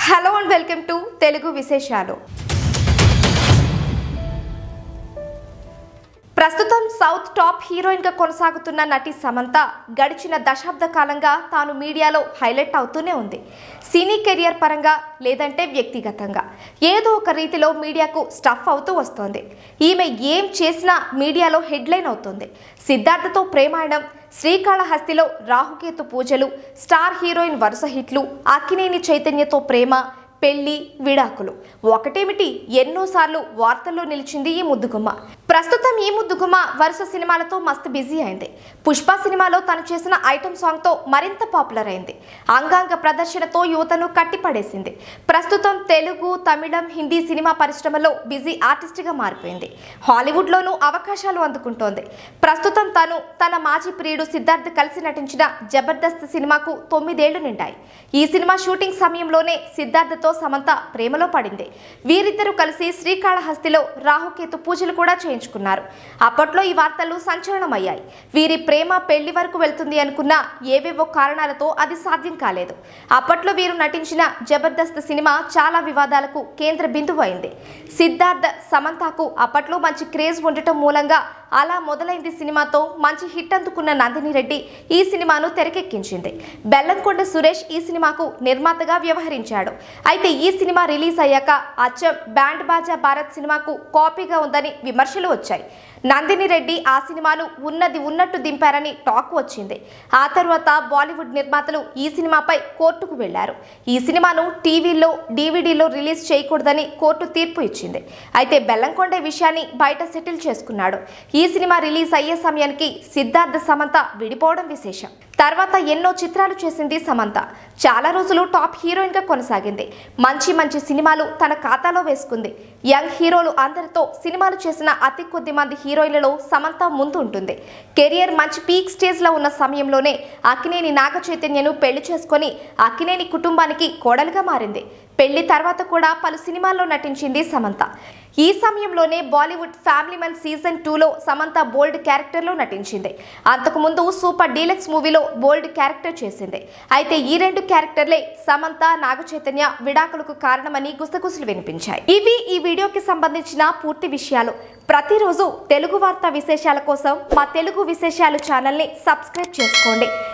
hello and welcome to Telugu విశేషాలు ప్రస్తుతం south top heroine గా కొనసాగుతున్న నటి సమంత గడిచిన దశాబ్ద కాలంగా తాను మీడియాలో హైలైట్ అవుతూనే ఉంది సినీ కెరియర్ పరంగా లేదంటే వ్యక్తిగతంగా ఏదో ఒక రీతిలో మీడియాకు స్టఫ్ అవుతూ వస్తోంది ఈమె ఏం చేసినా మీడియాలో హెడ్లైన్ అవుతుంది సిద్ధార్థతో ప్రేమాయణం శ్రీకాళహస్తిలో రాహుకేతు పూజలు స్టార్ హీరోయిన్ వరుస హిట్లు అక్కినేని చైతన్యతో ప్రేమ పెళ్లి విడాకులు ఒకటేమిటి ఎన్నోసార్లు వార్తల్లో నిలిచింది ఈ ముద్దుగుమ్మ ప్రస్తుతం ఈ ముద్దుగుమ్మ వరుస సినిమాలతో మస్తు బిజీ అయింది పుష్ప సినిమాలో తను చేసిన ఐటమ్ సాంగ్తో మరింత పాపులర్ అయింది అంగాంగ ప్రదర్శనతో యువతను కట్టిపడేసింది ప్రస్తుతం తెలుగు తమిళం హిందీ సినిమా పరిశ్రమలో బిజీ ఆర్టిస్ట్గా మారిపోయింది హాలీవుడ్లోనూ అవకాశాలు అందుకుంటోంది ప్రస్తుతం తను తన మాజీ ప్రియుడు సిద్ధార్థ్ కలిసి నటించిన జబర్దస్త్ సినిమాకు తొమ్మిదేళ్లు నిండాయి ఈ సినిమా షూటింగ్ సమయంలోనే సిద్ధార్థతో సమంత ప్రేమలో పడింది వీరిద్దరూ కలిసి శ్రీకాళహస్తిలో రాహుకేతు పూజలు కూడా చేయించుకున్నారు అప్పట్లో ఈ వార్తలు సంచలనమయ్యాయి వీరి ప్రేమ పెళ్లి వరకు వెళ్తుంది అనుకున్న ఏవేవో కారణాలతో అది సాధ్యం కాలేదు అప్పట్లో వీరు నటించిన జబర్దస్త్ సినిమా చాలా వివాదాలకు కేంద్ర బిందువు అయింది సిద్ధార్థ్ సమంతకు అప్పట్లో మంచి క్రేజ్ ఉండటం మూలంగా అలా మొదలైంది సినిమాతో మంచి హిట్ అందుకున్న నందిని రెడ్డి ఈ సినిమాను తెరకెక్కించింది బెల్లంకొండ సురేష్ ఈ సినిమాకు నిర్మాతగా వ్యవహరించాడు అయితే ఈ సినిమా రిలీజ్ అయ్యాక అచ్చం బ్యాండ్ బాజా భారత్ సినిమాకు కాపీగా ఉందని విమర్శలు వచ్చాయి నందిని రెడ్డి ఆ సినిమాను ఉన్నది ఉన్నట్టు దింపారని టాక్ వచ్చింది ఆ తర్వాత బాలీవుడ్ నిర్మాతలు ఈ సినిమాపై కోర్టుకు వెళ్లారు ఈ సినిమాను టీవీలో డీవీడీలో రిలీజ్ చేయకూడదని కోర్టు తీర్పు ఇచ్చింది అయితే బెల్లంకొండ ఈ విషయాన్ని బయట సెటిల్ చేసుకున్నాడు ఈ సినిమా రిలీజ్ అయ్యే సమయానికి సిద్ధార్థ సమంత విడిపోవడం విశేషం తర్వాత ఎన్నో చిత్రాలు చేసింది సమంత చాలా రోజులు టాప్ హీరోయిన్ గా కొనసాగింది మంచి మంచి సినిమాలు తన ఖాతాలో వేసుకుంది యంగ్ హీరోలు అందరితో సినిమాలు చేసిన అతి కొద్ది మంది హీరోయిన్లలో సమంత ముందు ఉంటుంది కెరియర్ మంచి పీక్ స్టేజ్ లో ఉన్న సమయంలోనే అక్కినేని నాగ చైతన్యను పెళ్లి చేసుకొని అక్కినేని కుటుంబానికి కోడలుగా మారింది పెళ్లి తర్వాత కూడా పలు సినిమాల్లో నటించింది సమంత ఈ సమయంలోనే బాలీవుడ్ ఫ్యామిలీ మన్ సీజన్ టూలో సమంత బోల్డ్ క్యారెక్టర్లో నటించింది అంతకుముందు సూపర్ డీలక్స్ మూవీలో బోల్డ్ క్యారెక్టర్ చేసింది అయితే ఈ రెండు క్యారెక్టర్లే సమంత నాగ చైతన్య విడాకులకు కారణమని గుసగుసలు వినిపించాయి ఇవి ఈ వీడియోకి సంబంధించిన పూర్తి విషయాలు ప్రతిరోజు తెలుగు వార్తా విశేషాల కోసం మా తెలుగు విశేషాలు ఛానల్ని సబ్స్క్రైబ్ చేసుకోండి